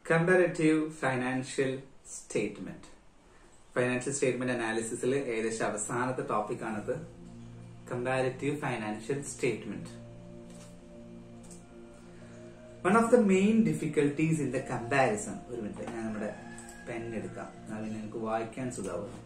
comparative financial statement financial statement അനാലിസിസിൽ ഏകദേശം അവസാനത്തെ ടോപ്പിക്കാണത് comparative financial statement one of the main difficulties in the comparison ഒരു minute ഞാൻ നമ്മുടെ പെൻ എടുക്കാം അതിന് നിങ്ങൾക്ക് വായിക്കാൻ സുഖാവും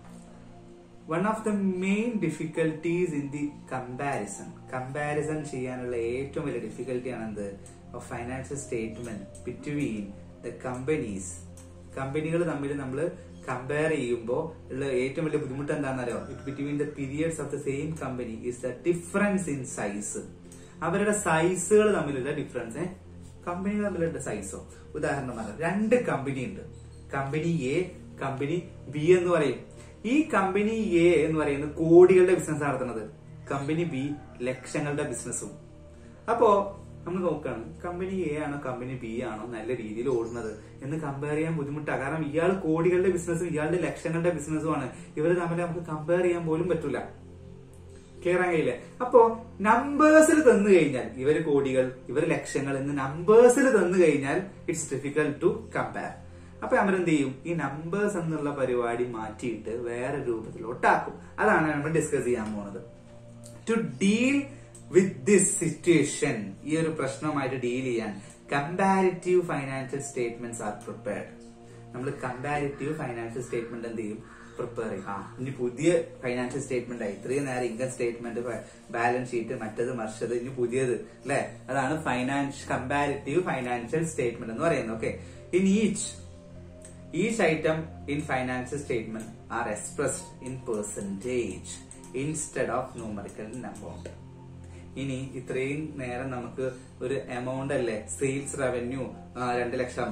one of the main difficulties in the comparison comparison ചെയ്യാനുള്ള ഏറ്റവും വലിയ ഡിഫിക്കൽട്ടി ആണ് എന്ത് financial statement between the companies കമ്പനികൾ തമ്മിൽ നമ്മൾ കമ്പയർ ചെയ്യുമ്പോൾ ഉള്ള ഏറ്റവും വലിയ ബുദ്ധിമുട്ട് എന്താണെന്നറിയോ between the periods of the same company is the difference in size അവരുടെ സൈസുകൾ തമ്മിലുള്ള ഡിഫറൻസ് കമ്പനികൾ തമ്മിലുള്ള സൈസോ ഉദാഹരണം പറയാം രണ്ട് കമ്പനി ഉണ്ട് കമ്പനി എ കമ്പനി ബി എന്ന് പറയും ഈ കമ്പനി എ എന്ന് പറയുന്നത് കോടികളുടെ ബിസിനസ് നടത്തുന്നത് കമ്പനി ബി ലക്ഷങ്ങളുടെ ബിസിനസ്സും അപ്പോ നമ്മൾ നോക്കുകയാണ് കമ്പനി എ ആണോ കമ്പനി ബി ആണോ നല്ല രീതിയിൽ ഓടുന്നത് എന്ന് കമ്പയർ ചെയ്യാൻ ബുദ്ധിമുട്ടാണ് കാരണം ഇയാൾ കോടികളുടെ ബിസിനസ്സും ഇയാളുടെ ലക്ഷങ്ങളുടെ ബിസിനസ്സുമാണ് ഇവർ തമ്മിൽ നമുക്ക് കമ്പയർ ചെയ്യാൻ പോലും പറ്റൂല ക്ലിയർ ആയില്ലേ അപ്പോ നമ്പേഴ്സിൽ തന്നു കഴിഞ്ഞാൽ ഇവര് കോടികൾ ഇവർ ലക്ഷങ്ങൾ എന്ന് നമ്പേഴ്സിൽ തന്നു കഴിഞ്ഞാൽ ഇറ്റ്സ് ഡിഫിക്കൽട്ട് ടു കമ്പയർ അപ്പൊ നമ്മൾ എന്ത് ചെയ്യും ഈ നമ്പേഴ്സ് എന്നുള്ള പരിപാടി മാറ്റിയിട്ട് വേറെ രൂപത്തിലോട്ടാക്കും അതാണ് നമ്മൾ ഡിസ്കസ് ചെയ്യാൻ പോണത് to deal with this situation ഈ ഒരു പ്രശ്നവുമായിട്ട് ഡീൽ ചെയ്യാൻ comparative financial statements are prepared നമ്മൾ കമ്പാരിറ്റീവ് ഫൈനാൻഷ്യൽ സ്റ്റേറ്റ്മെന്റ് എന്ത് ചെയ്യും പ്രിപ്പയർ ചെയ്യും ആ ഇനി പുതിയ ഫൈനാൻഷ്യൽ സ്റ്റേറ്റ്മെന്റ് ആയി ഇത്രയും നേരം ഇൻകം സ്റ്റേറ്റ്മെന്റ് ബാലൻസ് ഷീറ്റ് മറ്റത് മറിച്ചത് ഇനി പുതിയത് അല്ലെ അതാണ് ഫൈനാൻഷ്യൽ കമ്പാരിറ്റീവ് ഫൈനാൻഷ്യൽ സ്റ്റേറ്റ്മെന്റ് എന്ന് പറയുന്നത് okay in each each item in financial statement are expressed in percentage instead of numerical amount ഇനി ഇത്രയും നേരം നമുക്ക് ഒരു എമൗണ്ട് അല്ലേ സെയിൽസ് റവന്യൂ രണ്ട് ലക്ഷം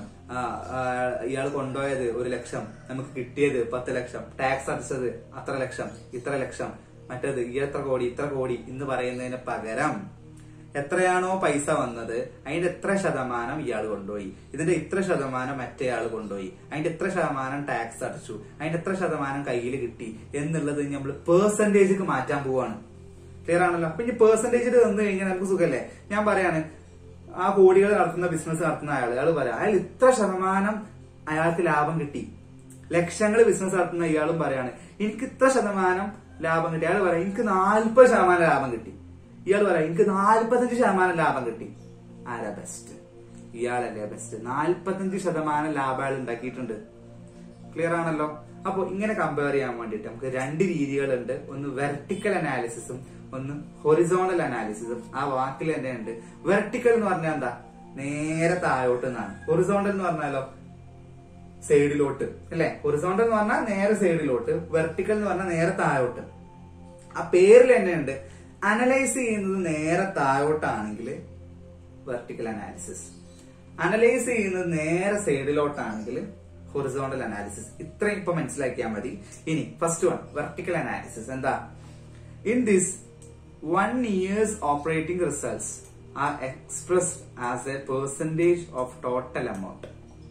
ഇയാൾ കൊണ്ടുപോയത് ഒരു ലക്ഷം നമുക്ക് കിട്ടിയത് പത്ത് ലക്ഷം ടാക്സ് അടച്ചത് അത്ര ലക്ഷം ഇത്ര ലക്ഷം മറ്റേത് ഈ എത്ര കോടി ഇത്ര കോടി എന്ന് പറയുന്നതിന് പകരം എത്രയാണോ പൈസ വന്നത് അതിന്റെ എത്ര ശതമാനം ഇയാൾ കൊണ്ടുപോയി ഇതിന്റെ ഇത്ര ശതമാനം മറ്റേയാൾ കൊണ്ടുപോയി അതിന്റെ എത്ര ശതമാനം ടാക്സ് അടച്ചു അതിന്റെ എത്ര ശതമാനം കയ്യിൽ കിട്ടി എന്നുള്ളത് നമ്മൾ പേഴ്സന്റേജ് മാറ്റാൻ പോവാണ് ക്ലിയർ ആണല്ലോ അപ്പൊ ഇനി പേഴ്സന്റേജിൽ തന്നു കഴിഞ്ഞാൽ നമുക്ക് സുഖല്ലേ ഞാൻ പറയാണ് ആ കോടികൾ നടത്തുന്ന ബിസിനസ് നടത്തുന്ന അയാൾ അയാൾ പറയാം അയാൾ ഇത്ര ശതമാനം അയാൾക്ക് ലാഭം കിട്ടി ലക്ഷങ്ങൾ ബിസിനസ് നടത്തുന്ന ഇയാളും പറയാണ് എനിക്ക് ഇത്ര ശതമാനം ലാഭം കിട്ടി അയാൾ പറയാം എനിക്ക് നാൽപ്പത് ശതമാനം ലാഭം കിട്ടി ഇയാൾ പറയാം എനിക്ക് നാൽപ്പത്തഞ്ച് ശതമാനം ലാഭം കിട്ടി ആരാ ബെസ്റ്റ് ഇയാളല്ലേ ബെസ്റ്റ് നാൽപ്പത്തഞ്ച് ശതമാനം ലാഭം അയാൾ ഉണ്ടാക്കിയിട്ടുണ്ട് ക്ലിയർ ആണല്ലോ അപ്പൊ ഇങ്ങനെ കമ്പയർ ചെയ്യാൻ വേണ്ടിയിട്ട് നമുക്ക് രണ്ട് രീതികളുണ്ട് ഒന്ന് വെർട്ടിക്കൽ അനാലിസിസും ഒന്ന് ഹൊറിസോണൽ അനാലിസിസും ആ വാക്കിൽ തന്നെ ഉണ്ട് വെർട്ടിക്കൽ എന്ന് പറഞ്ഞാൽ എന്താ നേരെ താഴോട്ട് എന്നാണ് ഹൊറിസോണ്ടൽ എന്ന് പറഞ്ഞാലോ സൈഡിലോട്ട് അല്ലെ ഹൊറിസോണ്ടൽ എന്ന് പറഞ്ഞാൽ നേരെ സൈഡിലോട്ട് വെർട്ടിക്കൽ എന്ന് പറഞ്ഞാൽ നേരെ താഴോട്ട് ആ പേരിൽ തന്നെ ഉണ്ട് അനലൈസ് ചെയ്യുന്നത് നേരെ താഴോട്ടാണെങ്കിൽ വെർട്ടിക്കൽ അനാലിസിസ് അനലൈസ് ചെയ്യുന്നത് നേരെ സൈഡിലോട്ടാണെങ്കിൽ ഹൊറിസോണ്ടൽ അനാലിസിസ് ഇത്രയും ഇപ്പൊ മനസ്സിലാക്കിയാൽ മതി ഇനി ഫസ്റ്റ് വൺ വെർട്ടിക്കൽ അനാലിസിസ് എന്താ in this one years operating results are expressed as a percentage of total amount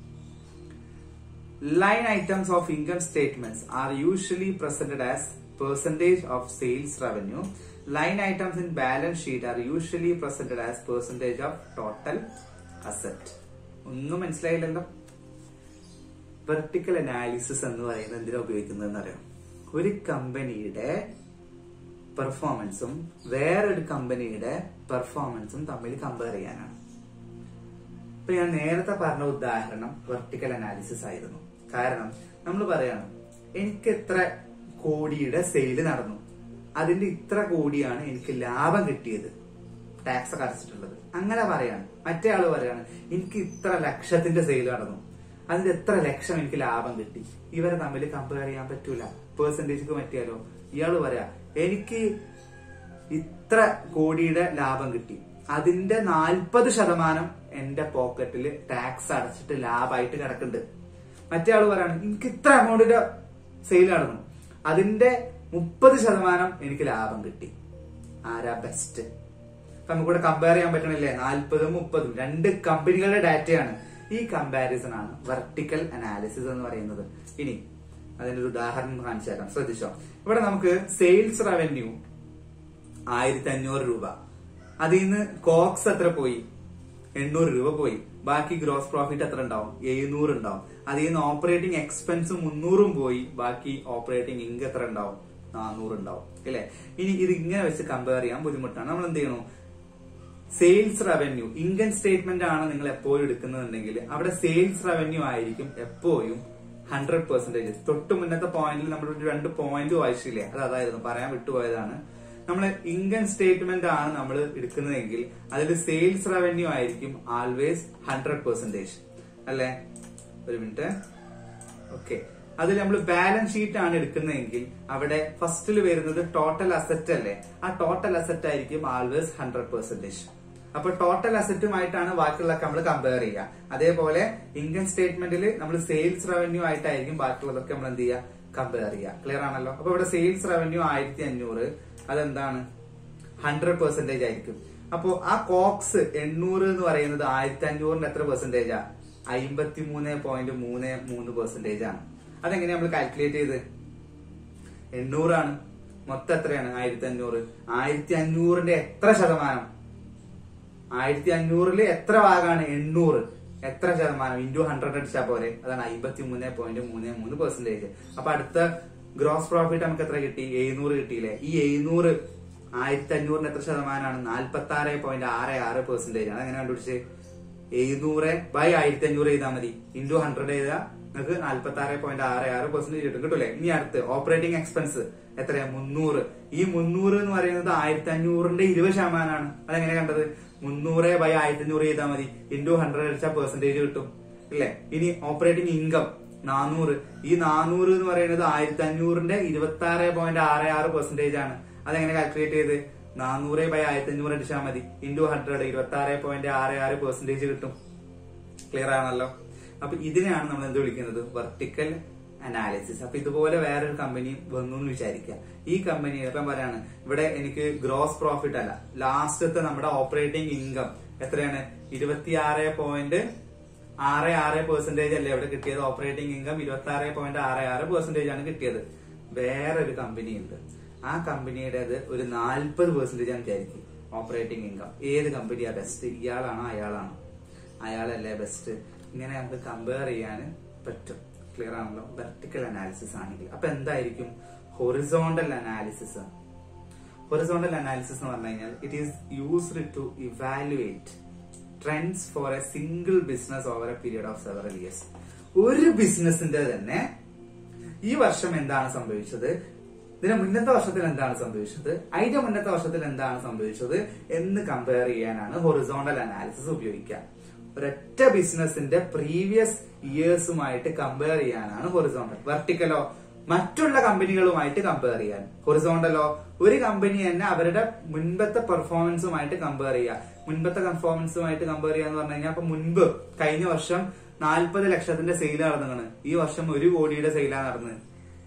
line items of income statements are usually presented as percentage of sales revenue line items in balance sheet are usually presented as percentage of total asset ഒന്നും മനസ്സിലായില്ലല്ലോ vertical analysis എന്ന് പറയുന്നത് എന്തിനാ ഉപയോഗിക്കുന്നതെന്ന് അറിയാം ഒരു കമ്പനിയുടെ പെർഫോമൻസും വേറൊരു കമ്പനിയുടെ പെർഫോമൻസും തമ്മിൽ കമ്പയർ ചെയ്യാനാണ് ഇപ്പൊ ഞാൻ നേരത്തെ പറഞ്ഞ ഉദാഹരണം വെർട്ടിക്കൽ അനാലിസിസ് ആയിരുന്നു കാരണം നമ്മൾ പറയാണ് എനിക്ക് എത്ര കോടിയുടെ സെയില് നടന്നു അതിന്റെ ഇത്ര കോടിയാണ് എനിക്ക് ലാഭം കിട്ടിയത് ടാക്സ് ഒക്കെ അടച്ചിട്ടുള്ളത് അങ്ങനെ പറയാണ് മറ്റേ ആള് പറയാണ് എനിക്ക് ഇത്ര ലക്ഷത്തിന്റെ സെയിൽ നടന്നു അതിന്റെ എത്ര ലക്ഷം എനിക്ക് ലാഭം കിട്ടി ഇവരെ തമ്മിൽ കമ്പയർ ചെയ്യാൻ പറ്റൂല പേഴ്സൻറ്റേജ് പറ്റിയാലോ ഇയാള് പറയാ എനിക്ക് ഇത്ര കോടിയുടെ ലാഭം കിട്ടി അതിന്റെ നാൽപ്പത് ശതമാനം എന്റെ പോക്കറ്റിൽ ടാക്സ് അടച്ചിട്ട് ലാഭമായിട്ട് കിടക്കുന്നുണ്ട് മറ്റേ ആള് പറയാണ് എനിക്ക് ഇത്ര എമൗണ്ടിന്റെ സെയിൽ നടന്നു അതിന്റെ മുപ്പത് ശതമാനം എനിക്ക് ലാഭം കിട്ടി ആരാ ബെസ്റ്റ് നമുക്കിവിടെ കമ്പയർ ചെയ്യാൻ പറ്റണില്ലേ നാൽപ്പതും മുപ്പതും രണ്ട് കമ്പനികളുടെ ഡാറ്റയാണ് ഈ കമ്പാരിസൺ ആണ് വെർട്ടിക്കൽ അനാലിസിസ് എന്ന് പറയുന്നത് ഇനി അതിനൊരു ഉദാഹരണം കാണിച്ചു തരാം ശ്രദ്ധിച്ചോ ഇവിടെ നമുക്ക് സെയിൽസ് റവന്യൂ ആയിരത്തി അഞ്ഞൂറ് രൂപ അതിൽ നിന്ന് കോക്സ് എത്ര പോയി എണ്ണൂറ് രൂപ പോയി ബാക്കി ഗ്രോസ് പ്രോഫിറ്റ് എത്ര ഉണ്ടാവും എഴുന്നൂറ് ഉണ്ടാവും അതിൽ നിന്ന് ഓപ്പറേറ്റിംഗ് എക്സ്പെൻസ് മുന്നൂറും പോയി ബാക്കി ഓപ്പറേറ്റിംഗ് ഇൻകം എത്ര ഉണ്ടാവും നാനൂറ് ഉണ്ടാവും അല്ലെ ഇനി ഇത് ഇങ്ങനെ വെച്ച് കമ്പയർ ചെയ്യാൻ ബുദ്ധിമുട്ടാണ് നമ്മൾ എന്ത് ചെയ്യണു സെയിൽസ് റവന്യൂ ഇൻകം സ്റ്റേറ്റ്മെന്റ് ആണ് നിങ്ങൾ എപ്പോഴും എടുക്കുന്നുണ്ടെങ്കിൽ അവിടെ സെയിൽസ് റവന്യൂ ആയിരിക്കും എപ്പോഴും ഹൺഡ്രഡ് പെർസെന്റേജ് തൊട്ട് മുന്നത്തെ പോയിന്റിൽ നമ്മൾ ഒരു രണ്ട് പോയിന്റ് വായിച്ചില്ലേ അത് അതായിരുന്നു പറയാൻ വിട്ടുപോയതാണ് നമ്മൾ ഇൻകം സ്റ്റേറ്റ്മെന്റ് ആണ് നമ്മൾ എടുക്കുന്നതെങ്കിൽ അതിൽ സെയിൽസ് റവന്യൂ ആയിരിക്കും ആൾവേസ് ഹൺഡ്രഡ് പെർസെന്റേജ് അല്ലേ ഒരു മിനിറ്റ് ഓക്കെ അതിൽ നമ്മൾ ബാലൻസ് ഷീറ്റ് ആണ് എടുക്കുന്നതെങ്കിൽ അവിടെ ഫസ്റ്റിൽ വരുന്നത് ടോട്ടൽ അസറ്റ് അല്ലേ ആ ടോട്ടൽ അസറ്റ് ആയിരിക്കും ആൾവേസ് ഹൺഡ്രഡ് പെർസെന്റേജ് അപ്പൊ ടോട്ടൽ അസറ്റുമായിട്ടാണ് ബാക്കിയുള്ളതൊക്കെ നമ്മൾ കമ്പയർ ചെയ്യുക അതേപോലെ ഇൻകം സ്റ്റേറ്റ്മെന്റിൽ നമ്മൾ സെയിൽസ് റവന്യൂ ആയിട്ടായിരിക്കും ബാക്കിയുള്ളതൊക്കെ നമ്മൾ എന്ത് ചെയ്യുക കമ്പയർ ചെയ്യുക ക്ലിയർ ആണല്ലോ അപ്പൊ ഇവിടെ സെയിൽസ് റവന്യൂ ആയിരത്തി അഞ്ഞൂറ് അതെന്താണ് ഹൺഡ്രഡ് പെർസെന്റേജ് ആയിരിക്കും അപ്പോ ആ കോക്സ് എണ്ണൂറ് എന്ന് പറയുന്നത് ആയിരത്തി അഞ്ഞൂറിന്റെ എത്ര പെർസെന്റേജാ അമ്പത്തി മൂന്ന് പോയിന്റ് മൂന്ന് മൂന്ന് പെർസെന്റേജ് ആണ് അതെങ്ങനെയാ നമ്മൾ കാൽക്കുലേറ്റ് ചെയ്ത് എണ്ണൂറാണ് മൊത്തം എത്രയാണ് ആയിരത്തി അഞ്ഞൂറ് ആയിരത്തി അഞ്ഞൂറിന്റെ എത്ര ശതമാനം ആയിരത്തി അഞ്ഞൂറില് എത്ര ഭാഗമാണ് എണ്ണൂറ് എത്ര ശതമാനം ഇൻറ്റു ഹൺഡ്രഡ് അടിച്ചാൽ പോരെ അതാണ് അമ്പത്തി മൂന്ന് പോയിന്റ് മൂന്ന് മൂന്ന് പെർസെന്റേജ് അപ്പൊ അടുത്ത ഗ്രോസ് പ്രോഫിറ്റ് നമുക്ക് എത്ര കിട്ടി എഴുന്നൂറ് കിട്ടിയില്ലേ ഈ എഴുന്നൂറ് ആയിരത്തി അഞ്ഞൂറിന് എത്ര ശതമാനമാണ് നാൽപ്പത്തി ആറ് പോയിന്റ് ആറ് ആറ് പെർസെന്റേജ് അതെങ്ങനെ കണ്ടുപിടിച്ച് എഴുന്നൂറ് ബൈ ആയിരത്തി അഞ്ഞൂറ് ചെയ്താൽ മതി ഇൻറ്റു ഹൺഡ്രഡ് ചെയ്താൽ നിങ്ങൾക്ക് നാൽപ്പത്തി ആറ് പോയിന്റ് ആറ് ആറ് പെർസെന്റേജ് കിട്ടും കിട്ടൂലേ ഇനി അടുത്ത് ഓപ്പറേറ്റിംഗ് എക്സ്പെൻസ് എത്രയാ മുന്നൂറ് ഈ മുന്നൂറ് എന്ന് പറയുന്നത് ആയിരത്തി അഞ്ഞൂറിന്റെ ഇരുപത് ശതമാനമാണ് അതെങ്ങനെ കണ്ടത് മുന്നൂറ് ബൈ ആയിരത്തി അഞ്ഞൂറ് ചെയ്താൽ മതി ഇൻറ്റു ഹൺഡ്രഡ് അടിച്ചാൽ പെർസെന്റേജ് കിട്ടും ഇല്ലേ ഇനി ഓപ്പറേറ്റിംഗ് ഇൻകം നാനൂറ് ഈ നാനൂറ് എന്ന് പറയുന്നത് ആയിരത്തി അഞ്ഞൂറിന്റെ ഇരുപത്തി ആറ് പോയിന്റ് ആറ് ആറ് പെർസെന്റേജ് ആണ് അതെങ്ങനെ കാൽക്കുലേറ്റ് ചെയ്ത് നാനൂറ് ബൈ ആയിരത്തി അഞ്ഞൂറ് അടിച്ചാൽ മതി ഇൻറ്റു ഹൺഡ്രഡ് ഇരുപത്തി ആറ് പോയിന്റ് ആറ് ആറ് പെർസെന്റേജ് കിട്ടും ക്ലിയർ ആണല്ലോ അപ്പൊ ഇതിനെയാണ് നമ്മൾ എന്ത് വിളിക്കുന്നത് വെർട്ടിക്കൽ അനാലിസിസ് അപ്പൊ ഇതുപോലെ വേറൊരു കമ്പനി വന്നു എന്ന് വിചാരിക്കുക ഈ കമ്പനി ഇപ്പം പറയാണ് ഇവിടെ എനിക്ക് ഗ്രോസ് പ്രോഫിറ്റ് അല്ല ലാസ്റ്റത്തെ നമ്മുടെ ഓപ്പറേറ്റിംഗ് ഇൻകം എത്രയാണ് ഇരുപത്തിയാറ് പോയിന്റ് ആറ് ആറ് പെർസെന്റേജ് അല്ലേ ഇവിടെ കിട്ടിയത് ഓപ്പറേറ്റിംഗ് ഇൻകം ഇരുപത്തി ആറ് പോയിന്റ് ആറ് ആറ് പെർസെന്റേജ് ആണ് കിട്ടിയത് വേറൊരു കമ്പനി ഉണ്ട് ആ കമ്പനിയുടേത് ഒരു നാൽപ്പത് പെർസെന്റേജ് ആണ് വിചാരിക്കും ഓപ്പറേറ്റിംഗ് ഇൻകം ഏത് കമ്പനിയാ ബെസ്റ്റ് ഇയാളാണോ അയാളാണോ അയാളല്ലേ ബെസ്റ്റ് ഇങ്ങനെ നമുക്ക് കമ്പയർ ചെയ്യാൻ പറ്റും ക്ലിയർ ആണല്ലോ വെർട്ടിക്കൽ അനാലിസിസ് ആണെങ്കിൽ അപ്പൊ എന്തായിരിക്കും ഹൊറിസോണ്ടൽ അനാലിസിസ് ഹൊറിസോണ്ടൽ അനാലിസിസ് എന്ന് പറഞ്ഞു കഴിഞ്ഞാൽ it is used to evaluate trends for a single business over a period of several years ഒരു ബിസിനസിന്റെ തന്നെ ഈ വർഷം എന്താണ് സംഭവിച്ചത് ഇതിന്റെ മുന്നത്തെ വർഷത്തിൽ എന്താണ് സംഭവിച്ചത് അതിന്റെ മുന്നത്തെ വർഷത്തിൽ എന്താണ് സംഭവിച്ചത് എന്ന് കമ്പയർ ചെയ്യാനാണ് ഹൊറിസോണ്ടൽ അനാലിസിസ് ഉപയോഗിക്കുക ഒരൊറ്റ ബിസിനസിന്റെ പ്രീവിയസ് ഇയേഴ്സുമായിട്ട് കമ്പയർ ചെയ്യാനാണ് ഹൊറിസോണ്ടൽ വെർട്ടിക്കലോ മറ്റുള്ള കമ്പനികളുമായിട്ട് കമ്പയർ ചെയ്യാൻ ഹൊറിസോണ്ടലോ ഒരു കമ്പനി തന്നെ അവരുടെ മുൻപത്തെ പെർഫോമൻസുമായിട്ട് കമ്പയർ ചെയ്യുക മുൻപത്തെ പെർഫോമൻസുമായിട്ട് കമ്പയർ ചെയ്യുക എന്ന് പറഞ്ഞു കഴിഞ്ഞാൽ അപ്പൊ മുൻപ് കഴിഞ്ഞ വർഷം നാൽപ്പത് ലക്ഷത്തിന്റെ സെയിൽ നടന്നതാണ് ഈ വർഷം ഒരു കോടിയുടെ സെയിലാണ് നടന്നത്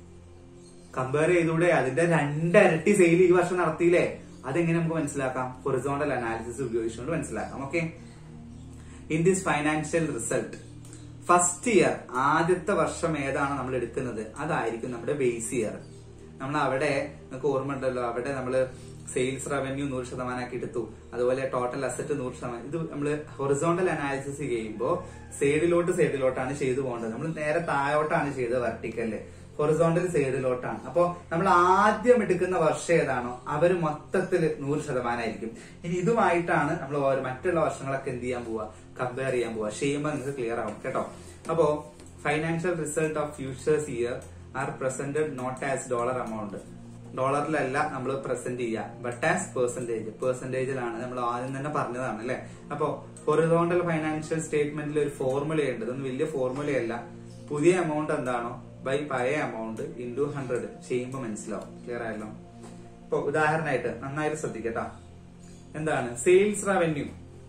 കമ്പയർ ചെയ്തൂടെ അതിന്റെ രണ്ടരട്ടി സെയിൽ ഈ വർഷം നടത്തിയില്ലേ അതെങ്ങനെ നമുക്ക് മനസ്സിലാക്കാം ഹൊറിസോണ്ടൽ അനാലിസിസ് ഉപയോഗിച്ചുകൊണ്ട് മനസ്സിലാക്കാം okay in this financial result first year ആദ്യത്തെ വർഷം ഏതാണ് നമ്മൾ എടുക്കുന്നത് അതായിരിക്കും നമ്മുടെ ബേസ് ഇയർ നമ്മൾ അവിടെ നിങ്ങൾക്ക് ഓർമ്മ ഉണ്ടല്ലോ അവിടെ നമ്മൾ സെയിൽസ് റവന്യൂ നൂറ് ശതമാനമാക്കി എടുത്തു അതുപോലെ ടോട്ടൽ അസറ്റ് നൂറ് ശതമാനം ഇത് നമ്മൾ ഹൊറിസോണ്ടൽ അനാലിസിസ് ചെയ്യുമ്പോൾ സൈഡിലോട്ട് സൈഡിലോട്ടാണ് ചെയ്തു പോകേണ്ടത് നമ്മൾ നേരെ താഴോട്ടാണ് ചെയ്തത് വെർട്ടിക്കല് ഹൊറിസോണ്ടൽ സൈഡിലോട്ടാണ് അപ്പോ നമ്മൾ ആദ്യം എടുക്കുന്ന വർഷം ഏതാണോ അവർ മൊത്തത്തിൽ നൂറ് ശതമാനമായിരിക്കും ഇനി ഇതുമായിട്ടാണ് നമ്മൾ ഓരോ മറ്റുള്ള വർഷങ്ങളൊക്കെ എന്ത് ചെയ്യാൻ പോവുക കമ്പയർ ചെയ്യാൻ പോവുക ചെയ്യുമ്പോൾ നിങ്ങൾക്ക് ക്ലിയർ ആവും കേട്ടോ അപ്പോ financial result of futures year are presented not as dollar amount ഡോളറിലല്ല നമ്മൾ പ്രസന്റ് ചെയ്യുക ബട്ട് ആസ് പെർസെന്റേജ് പെർസെന്റേജിലാണ് നമ്മൾ ആദ്യം തന്നെ പറഞ്ഞതാണ് അല്ലെ അപ്പോ ഹൊറിസോണ്ടൽ ഫൈനാൻഷ്യൽ സ്റ്റേറ്റ്മെന്റിൽ ഒരു ഫോർമുല ഉണ്ട് ഇതൊന്നും വലിയ ഫോർമുലയല്ല പുതിയ എമൗണ്ട് എന്താണോ ബൈ പഴയ എമൗണ്ട് ഇൻറ്റു ഹൺഡ്രഡ് ചെയ്യുമ്പോൾ മനസ്സിലാവും ക്ലിയർ ആയല്ലോ ഇപ്പൊ ഉദാഹരണമായിട്ട് നന്നായിട്ട് ശ്രദ്ധിക്കട്ടോ എന്താണ് സെയിൽസ് റവന്യൂ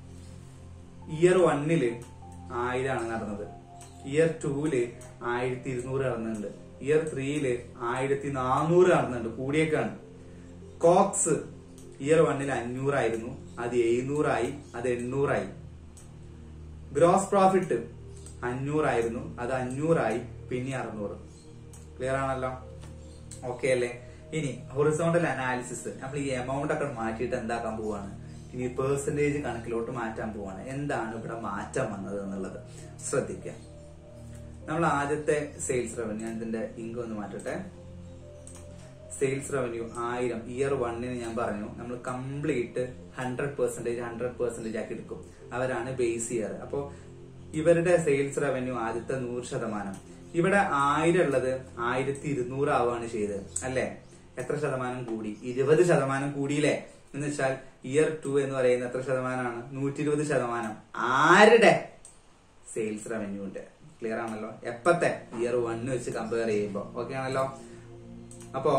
ഇയർ വണ്ണില് ആയിരമാണ് നടന്നത് ഇയർ ടൂല് ആയിരത്തി ഇരുന്നൂറ് നടന്നുണ്ട് ഇയർ ത്രീയില് ആയിരത്തി നാനൂറ് നടന്നുണ്ട് കൂടിയേക്കാണ് കോക്സ് ഇയർ വണ്ണിൽ അഞ്ഞൂറായിരുന്നു അത് എഴുന്നൂറായി അത് എണ്ണൂറായി ഗ്രോസ് പ്രോഫിറ്റ് അഞ്ഞൂറായിരുന്നു അത് അഞ്ഞൂറായി പിന്നെ അറുന്നൂറ് ക്ലിയർ ആണല്ലോ ഓക്കെ അല്ലേ ഇനി ഹൊറിസോണ്ടൽ അനാലിസിസ് നമ്മൾ ഈ എമൗണ്ട് ഒക്കെ മാറ്റിയിട്ട് എന്താക്കാൻ പോവാണ് ഇനി പേഴ്സൻറ്റേജ് കണക്കിലോട്ട് മാറ്റാൻ പോവാണ് എന്താണ് ഇവിടെ മാറ്റം വന്നത് എന്നുള്ളത് ശ്രദ്ധിക്കുക നമ്മൾ ആദ്യത്തെ സെയിൽസ് റവന്യൂ ഞാൻ ഇതിന്റെ ഇൻകം ഒന്ന് മാറ്റട്ടെ സെയിൽസ് റവന്യൂ ആയിരം ഇയർ വണ്ണിന് ഞാൻ പറഞ്ഞു നമ്മൾ complete hundred percentage hundred percentage ആക്കി എടുക്കും അവരാണ് ബേസ് ഇയർ അപ്പോ ഇവരുടെ സെയിൽസ് റവന്യൂ ആദ്യത്തെ നൂറ് ശതമാനം ഇവിടെ ആയിരം ഉള്ളത് ആയിരത്തി ഇരുന്നൂറ് ആവുകയാണ് ചെയ്തത് അല്ലെ എത്ര ശതമാനം കൂടി ഇരുപത് ശതമാനം കൂടിയില്ലേ എന്ന് വെച്ചാൽ ഇയർ ടു എന്ന് പറയുന്ന എത്ര ശതമാനമാണ് നൂറ്റി ഇരുപത് ശതമാനം ആരുടെ സെയിൽസ് റവന്യൂന്റെ ക്ലിയർ ആണല്ലോ എപ്പത്തെ ഇയർ വണ്ണ് വെച്ച് കമ്പയർ ചെയ്യുമ്പോ ഓക്കെ ആണല്ലോ അപ്പോ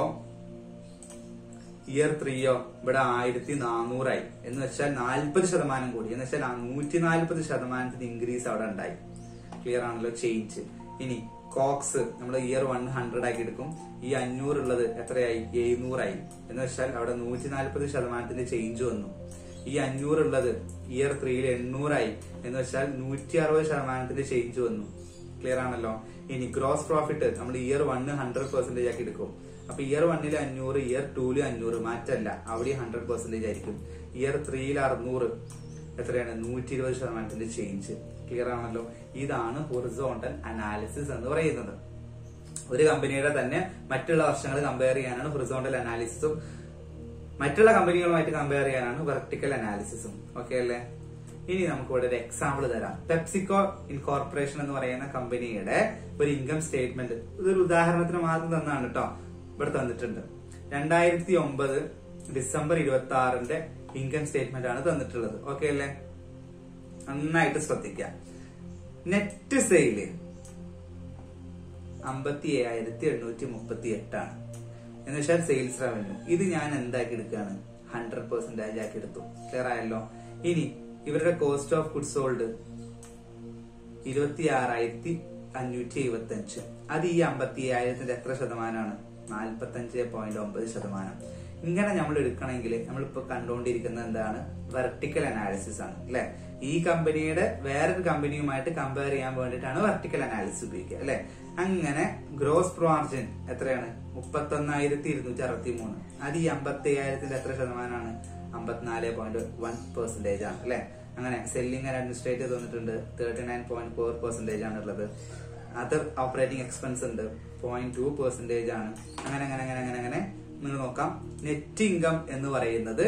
ഇയർ ത്രീയോ ഇവിടെ ആയിരത്തി നാനൂറായി എന്ന് വെച്ചാൽ നാൽപ്പത് ശതമാനം കൂടി എന്ന് വെച്ചാൽ നൂറ്റി നാൽപ്പത് ശതമാനത്തിന് ഇൻക്രീസ് അവിടെ ഉണ്ടായി ക്ലിയർ ആണല്ലോ ചേഞ്ച് ഇനി കോക്സ് നമ്മൾ ഇയർ വൺ ഹൺഡ്രഡ് ആക്കി എടുക്കും ഈ അഞ്ഞൂറുള്ളത് എത്രയായി എഴുന്നൂറായി എന്ന് വെച്ചാൽ അവിടെ നൂറ്റി നാൽപ്പത് ശതമാനത്തിന്റെ ചേഞ്ച് വന്നു ഈ അഞ്ഞൂറുള്ളത് ഇയർ ത്രീയിൽ എണ്ണൂറായി എന്ന് വെച്ചാൽ നൂറ്റി അറുപത് ശതമാനത്തിന്റെ ചേഞ്ച് വന്നു ക്ലിയർ ആണല്ലോ ഇനി ഗ്രോസ് പ്രോഫിറ്റ് നമ്മൾ ഇയർ വണ്ണ് ഹൺഡ്രഡ് പെർസെന്റേജ് ആക്കി എടുക്കും അപ്പൊ ഇയർ വണ്ണിൽ അഞ്ഞൂറ് ഇയർ ടൂല് അഞ്ഞൂറ് മാറ്റല്ല അവിടെ ഹൺഡ്രഡ് പെർസെന്റേജ് ആയിരിക്കും ഇയർ ത്രീയിൽ അറുന്നൂറ് എത്രയാണ് നൂറ്റി ഇരുപത് ശതമാനത്തിന്റെ ചേഞ്ച് ക്ലിയർ ആണല്ലോ ഇതാണ് ഹൊറിസോണ്ടൽ അനാലിസിസ് എന്ന് പറയുന്നത് ഒരു കമ്പനിയുടെ തന്നെ മറ്റുള്ള വർഷങ്ങൾ കമ്പയർ ചെയ്യാനാണ് ഹൊറിസോണ്ടൽ അനാലിസിസും മറ്റുള്ള കമ്പനികളുമായിട്ട് കമ്പയർ ചെയ്യാനാണ് വെർട്ടിക്കൽ അനാലിസിസും ഓക്കെ അല്ലേ ഇനി നമുക്ക് ഇവിടെ ഒരു എക്സാമ്പിൾ തരാം പെപ്സിക്കോ ഇൻകോർപ്പറേഷൻ എന്ന് പറയുന്ന കമ്പനിയുടെ ഒരു ഇൻകം സ്റ്റേറ്റ്മെന്റ് ഇതൊരു ഉദാഹരണത്തിന് മാത്രം തന്നാണ് കേട്ടോ ഇവിടെ തന്നിട്ടുണ്ട് രണ്ടായിരത്തി ഒമ്പത് ഡിസംബർ ഇരുപത്തി ആറിന്റെ ഇൻകം സ്റ്റേറ്റ്മെന്റ് ആണ് തന്നിട്ടുള്ളത് ഓക്കെ അല്ലേ നന്നായിട്ട് ശ്രദ്ധിക്കുക നെറ്റ് സെയില് അമ്പത്തി ഏഴായിരത്തി എണ്ണൂറ്റി മുപ്പത്തി എട്ടാണ് എന്ന് വെച്ചാൽ സെയിൽസ് റവന്യൂ ഇത് ഞാൻ എന്താക്കി എടുക്കുകയാണ് ഹൺഡ്രഡ് പെർസെന്റേജ് ആക്കി എടുത്തു ക്ലിയർ ആയല്ലോ ഇനി ഇവരുടെ കോസ്റ്റ് ഓഫ് ഗുഡ് സോൾഡ് ഇരുപത്തി ആറായിരത്തി അഞ്ഞൂറ്റി എഴുപത്തി അഞ്ച് അത് ഈ അമ്പത്തി അയ്യായിരത്തിന്റെ എത്ര ശതമാനമാണ് നാൽപ്പത്തി അഞ്ച് പോയിന്റ് ഒമ്പത് ശതമാനം ഇങ്ങനെ നമ്മൾ എടുക്കണമെങ്കിൽ നമ്മളിപ്പോ കണ്ടുകൊണ്ടിരിക്കുന്നത് എന്താണ് വെർട്ടിക്കൽ അനാലിസിസ് ആണ് അല്ലെ ഈ കമ്പനിയുടെ വേറൊരു കമ്പനിയുമായിട്ട് കമ്പയർ ചെയ്യാൻ വേണ്ടിയിട്ടാണ് വെർട്ടിക്കൽ അനാലിസിസ് ഉപയോഗിക്കുക അല്ലെ അങ്ങനെ ഗ്രോസ് മാർജിൻ എത്രയാണ് മുപ്പത്തി ഒന്നായിരത്തി ഇരുന്നൂറ്റി അറുപത്തി മൂന്ന് അത് ഈ അമ്പത്തി അയ്യായിരത്തിന്റെ എത്ര ശതമാനമാണ് അമ്പത്തിനാല് പോയിന്റ് വൺ പെർസെന്റേജ് ആണ് അല്ലെ അങ്ങനെ സെല്ലിംഗ് ആൻഡ് അഡ്മിനിസ്ട്രേറ്റീവ് തന്നിട്ടുണ്ട് thirty nine point four percentage ആണ് ഉള്ളത് അതർ ഓപ്പറേറ്റിംഗ് എക്സ്പെൻസ് ഉണ്ട് പോയിന്റ് ടു പെർസെന്റേജ് ആണ് അങ്ങനെ അങ്ങനെ അങ്ങനെ അങ്ങനെ അങ്ങനെ നിങ്ങൾ നോക്കാം നെറ്റ് ഇൻകം എന്ന് പറയുന്നത്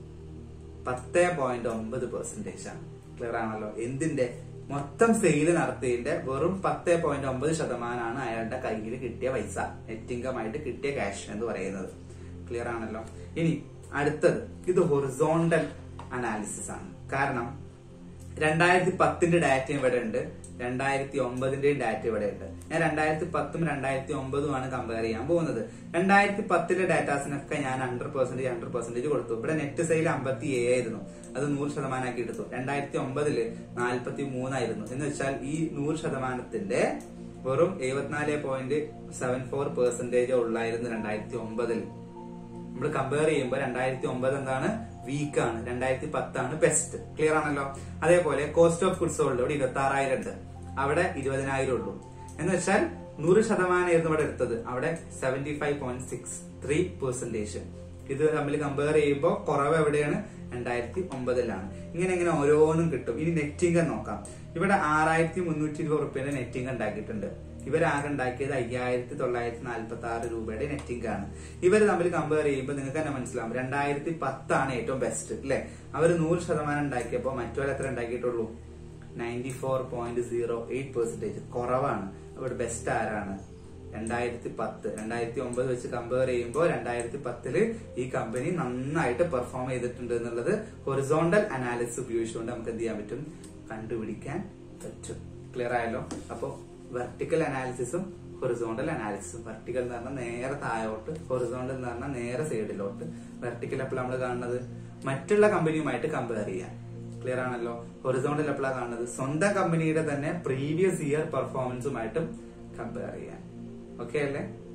പത്ത് പോയിന്റ് ഒമ്പത് പെർസെന്റേജ് ആണ് ക്ലിയർ ആണല്ലോ എന്തിന്റെ മൊത്തം സെയിൽ നടത്തിയതിന്റെ വെറും പത്ത് പോയിന്റ് ഒമ്പത് ശതമാനമാണ് അയാളുടെ കയ്യിൽ കിട്ടിയ പൈസ നെറ്റ് ഇൻകം ആയിട്ട് കിട്ടിയ ക്യാഷ് എന്ന് പറയുന്നത് ക്ലിയർ ആണല്ലോ ഇനി അടുത്തത് ഇത് ഹൊറിസോണ്ടൽ അനാലിസിസ് ആണ് കാരണം രണ്ടായിരത്തി പത്തിന്റെ ഡാറ്റ ഇവിടെ ഉണ്ട് രണ്ടായിരത്തി ഒമ്പതിന്റെയും ഡാറ്റ ഇവിടെ ഉണ്ട് ഞാൻ രണ്ടായിരത്തി പത്തും രണ്ടായിരത്തി ഒമ്പതുമാണ് കമ്പയർ ചെയ്യാൻ പോകുന്നത് രണ്ടായിരത്തി പത്തിലെ ഡാറ്റാസിനൊക്കെ ഞാൻ ഹൺഡ്രഡ് പെർസെന്റേജ് ഹൺഡ്രഡ് പെർസെന്റേജ് കൊടുത്തു ഇവിടെ നെറ്റ് സെയിൽ അമ്പത്തി ഏഴായിരുന്നു അത് നൂറ് ശതമാനമാക്കി എടുത്തു രണ്ടായിരത്തി ഒമ്പതില് നാൽപ്പത്തി മൂന്നായിരുന്നു എന്ന് വെച്ചാൽ ഈ നൂറ് ശതമാനത്തിന്റെ വെറും എഴുപത്തിനാല് പോയിന്റ് സെവൻ ഫോർ പെർസെന്റേജ് ഉള്ളായിരുന്നു രണ്ടായിരത്തി ഒമ്പതിൽ നമ്മൾ കമ്പയർ ചെയ്യുമ്പോൾ രണ്ടായിരത്തി ഒമ്പത് എന്താണ് വീക്ക് ആണ് രണ്ടായിരത്തി പത്താണ് ബെസ്റ്റ് ക്ലിയർ ആണല്ലോ അതേപോലെ കോസ്റ്റ് ഓഫ് ഗുഡ്സ് സോൾഡ് ഇവിടെ ഇരുപത്തി ആറായിരം ഉണ്ട് അവിടെ ഇരുപതിനായിരം ഉള്ളൂ എന്ന് വെച്ചാൽ നൂറ് ശതമാനമായിരുന്നു ഇവിടെ എടുത്തത് അവിടെ seventy five point six three percentage ഇത് തമ്മിൽ കമ്പയർ ചെയ്യുമ്പോൾ കുറവ് എവിടെയാണ് രണ്ടായിരത്തി ഒമ്പതിലാണ് ഇങ്ങനെ ഇങ്ങനെ ഓരോന്നും കിട്ടും ഇനി നെറ്റിംഗം നോക്കാം ഇവിടെ ആറായിരത്തി മുന്നൂറ്റി ഇരുപത് റുപ്യയുടെ നെറ്റിംഗ് ഉണ്ടാക്കിയിട്ടുണ്ട് ഇവരാകെ ഉണ്ടാക്കിയത് അയ്യായിരത്തി തൊള്ളായിരത്തി നാൽപ്പത്തി ആറ് രൂപയുടെ നെറ്റിംഗ് ആണ് ഇവർ തമ്മിൽ കമ്പയർ ചെയ്യുമ്പോൾ നിങ്ങൾക്ക് തന്നെ മനസ്സിലാവും രണ്ടായിരത്തി പത്താണ് ഏറ്റവും ബെസ്റ്റ് അല്ലെ അവർ നൂറ് ശതമാനം ഉണ്ടാക്കിയപ്പോൾ മറ്റൊരു എത്ര ഉണ്ടാക്കിയിട്ടുള്ളൂ ninety four point zero eight percentage കുറവാണ് അവിടെ ബെസ്റ്റ് ആരാണ് രണ്ടായിരത്തി പത്ത് രണ്ടായിരത്തി ഒമ്പത് വെച്ച് കമ്പയർ ചെയ്യുമ്പോൾ രണ്ടായിരത്തി പത്തില് ഈ കമ്പനി നന്നായിട്ട് പെർഫോം ചെയ്തിട്ടുണ്ട് എന്നുള്ളത് ഹൊറിസോണ്ടൽ അനാലിസിസ് ഉപയോഗിച്ചുകൊണ്ട് നമുക്ക് എന്ത് ചെയ്യാൻ പറ്റും കണ്ടുപിടിക്കാൻ പറ്റും ക്ലിയർ ആയല്ലോ അപ്പോ വെർട്ടിക്കൽ അനാലിസിസും ഹൊറിസോണ്ടൽ അനാലിസിസും വെർട്ടിക്കൽ എന്ന് പറഞ്ഞാൽ നേരെ താഴോട്ട് ഹൊറിസോണ്ടൽ എന്ന് പറഞ്ഞാൽ നേരെ സൈഡിലോട്ട് വെർട്ടിക്കൽ എപ്പോൾ നമ്മൾ കാണുന്നത് മറ്റുള്ള കമ്പനിയുമായിട്ട് കമ്പയർ ചെയ്യാൻ ക്ലിയർ ആണല്ലോ ഹൊറിസോണ്ടൽ എപ്പോഴാണ് കാണുന്നത് സ്വന്തം കമ്പനിയുടെ തന്നെ പ്രീവിയസ് ഇയർ പെർഫോമൻസുമായിട്ടും കമ്പയർ ചെയ്യാൻ ഓക്കെ അല്ലേ